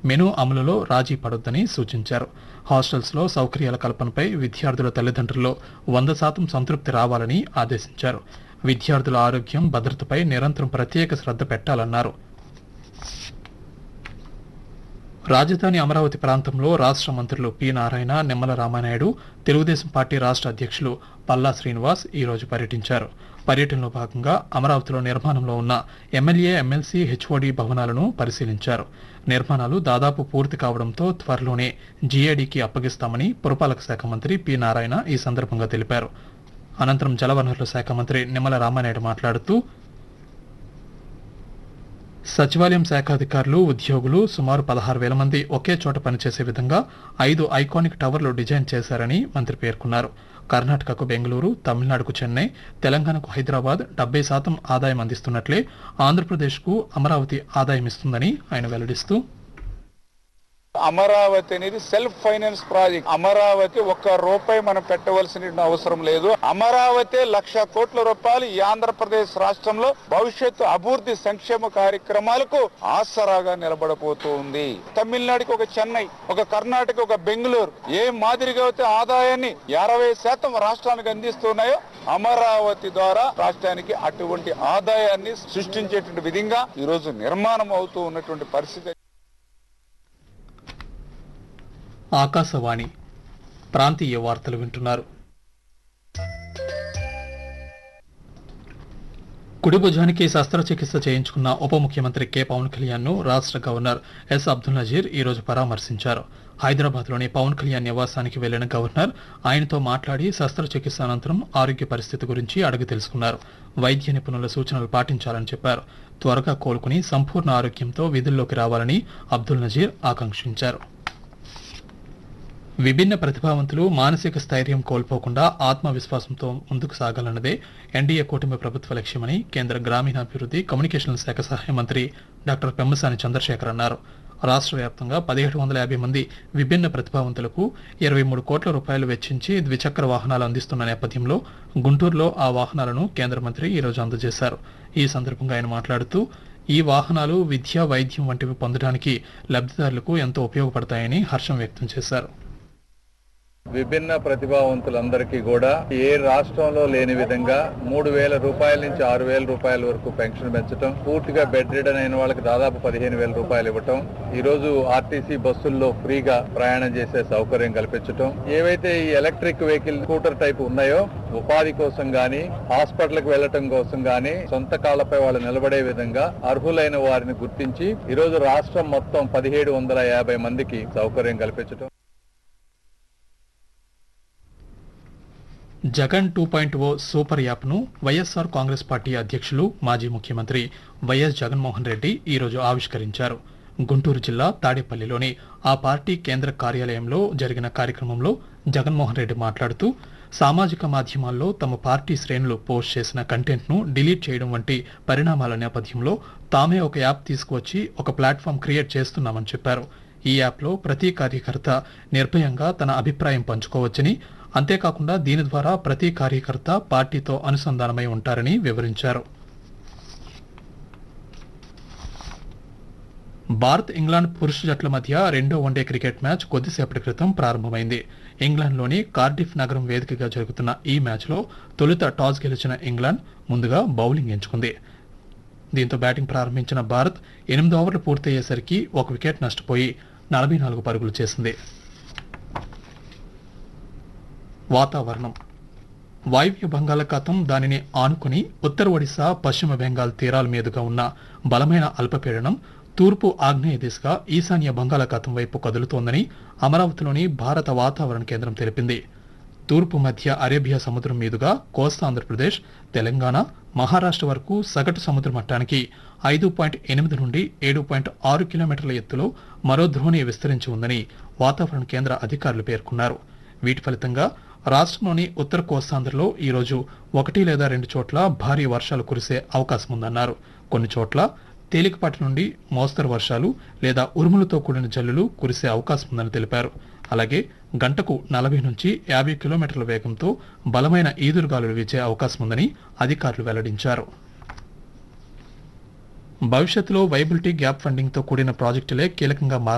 menu అమలులో రాజీ పడొద్దని సూచించారు హాస్టల్స్లో సౌకర్యాల కల్పనపై విద్యార్థుల తల్లిదండ్రుల్లో వంద శాతం సంతృప్తి రావాలని ఆదేశించారు విద్యార్థుల ఆరోగ్యం భద్రతపై నిరంతరం ప్రత్యేక శ్రద్ధ పెట్టాలన్నారు రాజధాని అమరావతి ప్రాంతంలో రాష్ట్ర మంత్రులు పి నారాయణ నిమ్మల రామానాయుడు తెలుగుదేశం పార్టీ రాష్ట్ర అధ్యక్షులు పల్లా శ్రీనివాస్ ఈ రోజు పర్యటించారు పర్యటనలో భాగంగా అమరావతిలో నిర్మాణంలో ఉన్న ఎమ్మెల్యే ఎమ్మెల్సీ హెచ్ఓడి భవనాలను పరిశీలించారు నిర్మాణాలు దాదాపు పూర్తి కావడంతో త్వరలోనే జీఏడీకి అప్పగిస్తామని పురపాలక శాఖ మంత్రి పి నారాయణ ఈ సందర్భంగా తెలిపారు అనంతరం జలవనరుల శాఖ మంత్రి నిమ్మల రామానాయుడు మాట్లాడుతూ సచివాలయం శాఖ అధికారులు ఉద్యోగులు సుమారు పదహారు వేల మంది ఒకే చోట పనిచేసే విధంగా ఐదు ఐకానిక్ టవర్లు డిజైన్ చేశారని మంత్రి పేర్కొన్నారు కర్ణాటకకు బెంగళూరు తమిళనాడుకు చెన్నై తెలంగాణకు హైదరాబాద్ డెబ్బై శాతం ఆదాయం అందిస్తున్నట్లే ఆంధ్రప్రదేశ్కు అమరావతి ఆదాయం ఇస్తుందని ఆయన వెల్లడిస్తూ అమరావతి అనేది సెల్ఫ్ ఫైనాన్స్ ప్రాజెక్ట్ అమరావతి ఒక్క రూపాయి మనం పెట్టవలసిన అవసరం లేదు అమరావతి లక్ష కోట్ల రూపాయలు ఈ ఆంధ్రప్రదేశ్ రాష్ట్రంలో భవిష్యత్తు అభివృద్ధి సంక్షేమ కార్యక్రమాలకు ఆసరాగా నిలబడబోతూ ఉంది తమిళనాడుకి ఒక చెన్నై ఒక కర్ణాటక ఒక బెంగళూరు ఏ మాదిరిగా అయితే ఆదాయాన్ని అరవై శాతం రాష్ట్రానికి అందిస్తున్నాయో అమరావతి ద్వారా రాష్ట్రానికి అటువంటి ఆదాయాన్ని సృష్టించేటువంటి విధంగా ఈ రోజు నిర్మాణం అవుతూ ఉన్నటువంటి పరిస్థితి ఆకాశవాణి ప్రాంతీయ వార్తలు వింటున్నారు కుడి భుజానికి శస్త్రచికిత్స చేయించుకున్న ఉప ముఖ్యమంత్రి కె పవన్ కళ్యాణ్ ను రాష్ట్ర గవర్నర్ ఎస్ అబ్దుల్ నజీర్ ఈ రోజు పరామర్శించారు హైదరాబాద్లోని పవన్ కళ్యాణ్ నివాసానికి వెళ్లిన గవర్నర్ ఆయనతో మాట్లాడి శస్త్రచికిత్స అనంతరం ఆరోగ్య పరిస్థితి గురించి అడిగి తెలుసుకున్నారు వైద్య నిపుణుల సూచనలు పాటించాలని చెప్పారు త్వరగా కోలుకుని సంపూర్ణ ఆరోగ్యంతో విధుల్లోకి రావాలని అబ్దుల్ నజీర్ ఆకాంక్షించారు విభిన్న ప్రతిభావంతులు మానసిక స్థైర్యం కోల్పోకుండా ఆత్మవిశ్వాసంతో ముందుకు సాగాలన్నదే ఎన్డీఏ కూటమి ప్రభుత్వ లక్ష్యమని కేంద్ర గ్రామీణాభివృద్ధి కమ్యూనికేషన్ల శాఖ సహాయ మంత్రి డాక్టర్ పెమ్మసాని చంద్రశేఖర్ అన్నారు రాష్ట్ర వ్యాప్తంగా పదిహేడు వందల యాభై మంది విభిన్న ప్రతిభావంతులకు ఇరవై మూడు కోట్ల రూపాయలు వెచ్చించి ద్విచక్ర వాహనాలు అందిస్తున్న నేపథ్యంలో గుంటూరులో ఆ వాహనాలను కేంద్ర మంత్రి ఈ రోజు అందజేశారు ఈ సందర్భంగా ఆయన మాట్లాడుతూ ఈ వాహనాలు విద్య వైద్యం వంటివి పొందడానికి లబ్ధిదారులకు ఎంతో ఉపయోగపడతాయని హర్షం వ్యక్తం చేశారు విభిన్న ప్రతిభావంతులందరికీ కూడా ఏ రాష్ట్రంలో లేని విధంగా మూడు వేల రూపాయల నుంచి ఆరు వేల రూపాయల వరకు పెన్షన్ పెంచడం పూర్తిగా బెడ్ రిడన్ అయిన వాళ్ళకి దాదాపు పదిహేను వేల రూపాయలు ఇవ్వటం ఈ రోజు ఆర్టీసీ బస్సుల్లో ఫ్రీగా ప్రయాణం చేసే సౌకర్యం కల్పించటం ఏవైతే ఈ ఎలక్ట్రిక్ వెహికల్ స్కూటర్ టైప్ ఉన్నాయో ఉపాధి కోసం గాని హాస్పిటల్కి వెళ్లటం కోసం గాని సొంత కాళ్లపై వాళ్ళు నిలబడే విధంగా అర్హులైన వారిని గుర్తించి ఈ రోజు రాష్ట్రం మొత్తం పదిహేడు వందల యాభై మందికి సౌకర్యం కల్పించటం Jagan two point O super యాప్ను వైఎస్ఆర్ కాంగ్రెస్ పార్టీ అధ్యక్షులు మాజీ ముఖ్యమంత్రి వైఎస్ జగన్మోహన్ రెడ్డి ఈరోజు ఆవిష్కరించారు గుంటూరు జిల్లా తాడేపల్లిలోని ఆ పార్టీ కేంద్ర కార్యాలయంలో జరిగిన కార్యక్రమంలో జగన్మోహన్ రెడ్డి మాట్లాడుతూ సామాజిక మాధ్యమాల్లో తమ పార్టీ శ్రేణులు పోస్ట్ చేసిన కంటెంట్ను డిలీట్ చేయడం వంటి పరిణామాల నేపథ్యంలో తామే ఒక యాప్ తీసుకువచ్చి ఒక ప్లాట్ఫామ్ క్రియేట్ చేస్తున్నామని చెప్పారు ఈ యాప్లో ప్రతి కార్యకర్త నిర్భయంగా తన అభిప్రాయం పంచుకోవచ్చని అంతేకాకుండా దీని ద్వారా ప్రతి కార్యకర్త పార్టీతో అనుసంధానమై ఉంటారని వివరించారు భారత్ ఇంగ్లాండ్ పురుష జట్ల మధ్య రెండో వన్డే క్రికెట్ మ్యాచ్ కొద్దిసేపటి క్రితం ప్రారంభమైంది ఇంగ్లాండ్లోని కార్డిఫ్ నగరం వేదికగా జరుగుతున్న ఈ మ్యాచ్లో తొలుత టాస్ గెలిచిన ఇంగ్లాండ్ ముందుగా బౌలింగ్ ఎంచుకుంది దీంతో బ్యాటింగ్ ప్రారంభించిన భారత్ ఎనిమిది ఓవర్లు పూర్తయ్యేసరికి ఒక వికెట్ నష్టపోయి నలభై నాలుగు పరుగులు చేసింది వాతావరణం వాయువ్య బంగాళాఖాతం దానిని ఆనుకుని ఉత్తర ఒడిశా పశ్చిమ బెంగాల్ తీరాల మీదుగా ఉన్న బలమైన అల్పపీడనం తూర్పు ఆగ్నేయ దిశగా ఈశాన్య బంగాళాఖాతం వైపు కదులుతోందని అమరావతిలోని భారత వాతావరణ కేంద్రం తెలిపింది తూర్పు మధ్య అరేబియా సముద్రం మీదుగా కోస్తా ఆంధ్రప్రదేశ్ తెలంగాణ మహారాష్ట్ర వరకు సగటు సముద్ర మట్టానికి ఐదు పాయింట్ ఎనిమిది నుండి ఏడు పాయింట్ ఆరు కిలోమీటర్ల ఎత్తులో మరో ద్రోణి విస్తరించి ఉందని వాతావరణ కేంద్ర అధికారులు పేర్కొన్నారు వీటి ఫలితంగా రాష్ట్రంలోని ఉత్తర కోస్తాంధ్రలో ఈరోజు ఒకటి లేదా రెండు చోట్ల భారీ వర్షాలు కురిసే అవకాశం ఉందన్నారు కొన్ని చోట్ల తేలికపాటి నుండి మోస్తరు వర్షాలు లేదా ఉరుములతో కూడిన జల్లులు కురిసే అవకాశం ఉందని తెలిపారు అలాగే గంటకు నలభై నుంచి యాభై కిలోమీటర్ల వేగంతో బలమైన ఈదురుగాలులు వీచే అవకాశం ఉందని అధికారులు వెల్లడించారు భవిష్యత్తులో వైబిలిటీ గ్యాప్ ఫండింగ్తో కూడిన ప్రాజెక్టులే కీలకంగా మార